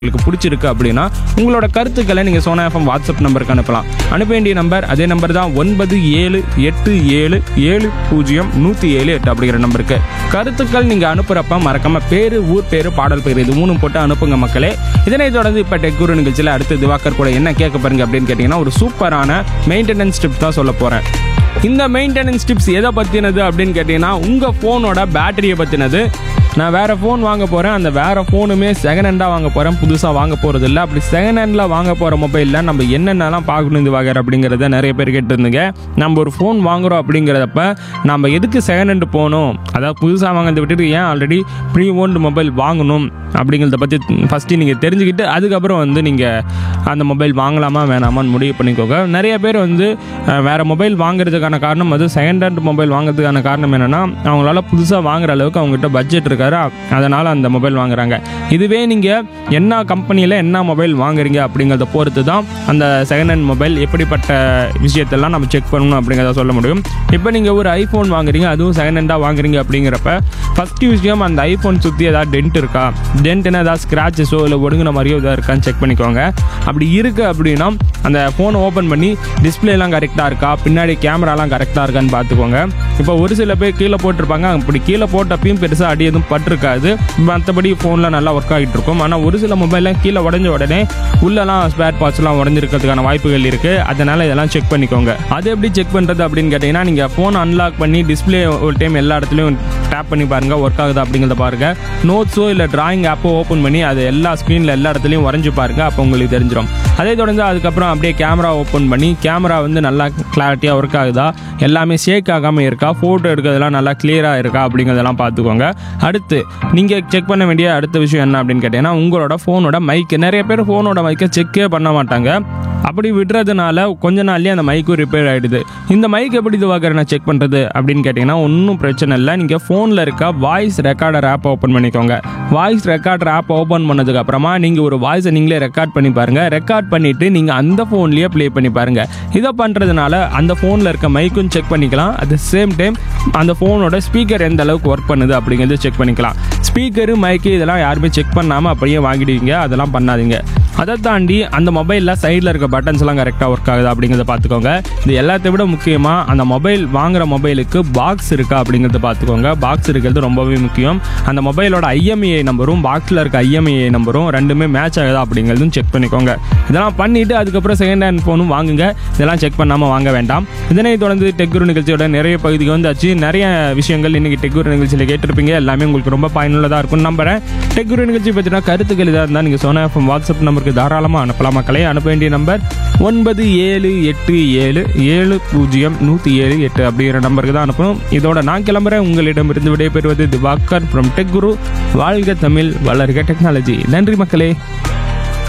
உங்களுக்கு பிடிச்சிருக்கு அப்படின்னா உங்களோட கருத்துக்களை நீங்கள் சோனா எஃப்எம் வாட்ஸ்அப் நம்பருக்கு அனுப்பலாம் அனுப்ப வேண்டிய நம்பர் அதே நம்பர் தான் ஒன்பது ஏழு எட்டு ஏழு ஏழு பூஜ்ஜியம் நூற்றி ஏழு எட்டு அப்படிங்கிற நம்பருக்கு கருத்துக்கள் நீங்கள் அனுப்புகிறப்ப மறக்காம பேர் ஊர் பேர் பாடல் பேர் இது மூணும் போட்டு அனுப்புங்க மக்களே இதனைத் தொடர்ந்து இப்போ டெக்குரு நிகழ்ச்சியில் அடுத்து திவாகர் கூட என்ன கேட்க பாருங்க அப்படின்னு கேட்டிங்கன்னா ஒரு சூப்பரான மெயின்டெனன்ஸ் டிப்ஸ் தான் சொல்ல போகிறேன் இந்த மெயின்டெனன்ஸ் டிப்ஸ் எதை பற்றினது அப்படின்னு கேட்டிங்கன்னா உங்கள் ஃபோனோட பேட்டரியை பற்றினது நான் வேறு ஃபோன் வாங்க போகிறேன் அந்த வேறு ஃபோனுமே செகண்ட் ஹேண்டாக வாங்க போகிறேன் புதுசாக வாங்க போகிறது இல்லை அப்படி செகண்ட் ஹேண்டில் வாங்க போகிற மொபைலில் நம்ம என்னென்னலாம் பார்க்கணும் இது வாங்குற அப்படிங்கிறத நிறைய பேர் கேட்டிருந்தீங்க நம்ம ஒரு ஃபோன் வாங்குறோம் அப்படிங்கிறதப்ப நம்ம எதுக்கு செகண்ட் ஹேண்டு போகணும் அதாவது புதுசாக வாங்கிறத விட்டுட்டு ஏன் ஆல்ரெடி ப்ரீ ஓன்டு மொபைல் வாங்கணும் அப்படிங்கிறத பற்றி ஃபஸ்ட்டு நீங்கள் தெரிஞ்சுக்கிட்டு அதுக்கப்புறம் வந்து நீங்கள் அந்த மொபைல் வாங்கலாமா வேணாமான்னு முடிவு பண்ணிக்கோங்க நிறைய பேர் வந்து அஹ், வேற மொபைல் வாங்குறதுக்கான காரணம் அது செகண்ட் ஹேண்ட் மொபைல் வாங்குறதுக்கான காரணம் என்னென்னா அவங்களால புதுசாக வாங்குற அளவுக்கு அவங்ககிட்ட பட்ஜெட் இருக்காரு அதனால் அந்த மொபைல் வாங்குறாங்க இதுவே நீங்கள் என்ன கம்பெனியில் என்ன மொபைல் வாங்குறீங்க அப்படிங்கிறத பொறுத்து தான் அந்த செகண்ட் ஹேண்ட் மொபைல் எப்படிப்பட்ட விஷயத்தெல்லாம் நம்ம செக் பண்ணணும் அப்படிங்கிறத சொல்ல முடியும் இப்போ நீங்கள் ஒரு ஐஃபோன் வாங்குறீங்க அதுவும் செகண்ட் ஹேண்டாக வாங்குறீங்க அப்படிங்கிறப்ப ஃபஸ்ட்டு விஷயம் அந்த ஐஃபோன் சுற்றி ஏதாவது டென்ட் இருக்கா டென்ட்னா ஏதாவது ஸ்க்ராச்சஸோ இல்லை ஒடுங்கின மாதிரியோ ஏதாவது இருக்கான்னு செக் பண்ணிக்கோங்க அப்படி இருக்குது அப்படின்னா அந்த ஃபோனை ஓப்பன் பண்ணி டிஸ்பிளேலாம் கரெக்டாக இருக்கா பின்னாடி கேமராலாம் கரெக்டாக இருக்கான்னு பார்த்துக்கோங்க இப்போ ஒரு சில பேர் கீழே போட்டிருப்பாங்க அப்படி கீழே போட்டப்பையும் பெருசாக அடி எதுவும் பட்டிருக்காது மற்றபடி ஃபோனில் நல்லா ஒர்க் ஆகிட்டு இருக்கும் ஆனால் ஒரு சில மொபைலில் கீழே உடஞ்ச உடனே உள்ளலாம் ஸ்பேர் பார்ட்ஸ்லாம் உடஞ்சிருக்கிறதுக்கான வாய்ப்புகள் இருக்குது அதனால் இதெல்லாம் செக் பண்ணிக்கோங்க அது எப்படி செக் பண்ணுறது அப்படின்னு கேட்டிங்கன்னா நீங்கள் ஃபோன் அன்லாக் பண்ணி டிஸ்பிளே ஒரு டைம் எல்லா இடத்துலையும் டேப் பண்ணி பாருங்கள் ஒர்க் ஆகுதா அப்படிங்கிறத பாருங்கள் நோட்ஸோ இல்லை டிராயிங் ஆப்போ ஓப்பன் பண்ணி அது எல்லா ஸ்க்ரீனில் எல்லா இடத்துலையும் வரைஞ்சு பாருங்கள் அப்போ உங்களுக்கு தெரிஞ்சிடும் அதே தொடர்ந்து அதுக்கப்புறம் அப்படியே கேமரா ஓப்பன் பண்ணி கேமரா வந்து நல்லா கிளாரிட்டியாக ஒர்க் ஆகுதா எல்லாமே ஷேக் ஆகாமல் இருக்கா ஃபோட்டோ எடுக்கிறதெல்லாம் நல்லா கிளியராக இருக்கா அப்படிங்கிறதெல்லாம் பார்த்துக்கோங்க அடுத்து நீங்கள் செக் பண்ண வேண்டிய அடுத்த விஷயம் என்ன அப்படின்னு கேட்டிங்கன்னா உங்களோட ஃபோனோட மைக்கு நிறைய பேர் ஃபோனோட மைக்கை செக்கே பண்ண மாட்டாங்க அப்படி விடுறதுனால கொஞ்ச நாள்லயே அந்த மைக்கும் ரிப்பேர் ஆகிடுது இந்த மைக் எப்படி இதுவாக நான் செக் பண்ணுறது அப்படின்னு கேட்டிங்கன்னா ஒன்றும் பிரச்சனை இல்லை நீங்கள் ஃபோனில் இருக்க வாய்ஸ் ரெக்கார்டர் ஆப் ஓப்பன் பண்ணிக்கோங்க வாய்ஸ் ரெக்கார்டர் ஆப் ஓப்பன் பண்ணதுக்கு அப்புறமா நீங்கள் ஒரு வாய்ஸை நீங்களே ரெக்கார்ட் பண்ணி பாருங்கள் ரெக்கார்ட் பண்ணிவிட்டு நீங்கள் அந்த ஃபோன்லேயே ப்ளே பண்ணி பாருங்கள் இதை பண்ணுறதுனால அந்த ஃபோனில் இருக்க மைக்கும் செக் பண்ணிக்கலாம் அட் த சேம் டைம் அந்த ஃபோனோட ஸ்பீக்கர் எந்த அளவுக்கு ஒர்க் பண்ணுது அப்படிங்கிறது செக் பண்ணிக்கலாம் ஸ்பீக்கரு மைக்கு இதெல்லாம் யாருமே செக் பண்ணாமல் அப்படியே வாங்கிடுவீங்க அதெல்லாம் பண்ணாதீங்க அதை தாண்டி அந்த மொபைலில் சைடில் இருக்க பட்டன்ஸ் எல்லாம் கரெக்டாக ஒர்க் ஆகுது அப்படிங்கிறத பார்த்துக்கோங்க இது எல்லாத்தை விட முக்கியமாக அந்த மொபைல் வாங்குற மொபைலுக்கு பாக்ஸ் இருக்கா அப்படிங்கிறத பார்த்துக்கோங்க பாக்ஸ் இருக்கிறது ரொம்பவே முக்கியம் அந்த மொபைலோட ஐஎம்ஐ நம்பரும் பாக்ஸில் இருக்க ஐஎம்ஐ நம்பரும் ரெண்டுமே மேட்ச் ஆகுதா அப்படிங்கிறதும் செக் பண்ணிக்கோங்க இதெல்லாம் பண்ணிவிட்டு அதுக்கப்புறம் செகண்ட் ஹேண்ட் ஃபோனும் வாங்குங்க இதெல்லாம் செக் பண்ணாமல் வாங்க வேண்டாம் இதனை தொடர்ந்து டெக்குரு நிகழ்ச்சியோட நிறைய பகுதிக்கு வந்தாச்சு நிறைய விஷயங்கள் இன்னைக்கு டெக்குரு நிகழ்ச்சியில் கேட்டிருப்பீங்க எல்லாமே உங்களுக்கு ரொம்ப பயனுள்ளதாக இருக்கும்னு நம்புறேன் டெக்குரு நிகழ்ச்சி பற்றின கருத்துக்கள் இதாக இருந்தால் நீங்கள் சோனா எஃப்எம் வாட்ஸ்அப் நம்பருக்கு தாராளமாக அனுப்பலாம் மக்களே அனுப்ப வேண்டிய நம்பர் ஒன்பது ஏழு எட்டு ஏழு ஏழு பூஜ்ஜியம் நூற்றி ஏழு எட்டு அப்படிங்கிற நம்பருக்கு தான் அனுப்பணும் இதோட நான் கிளம்புறேன் உங்களிடமிருந்து விடைபெறுவது திவாகர் ஃப்ரம் டெக் குரு வாழ்க தமிழ் வளர்க டெக்னாலஜி நன்றி மக்களே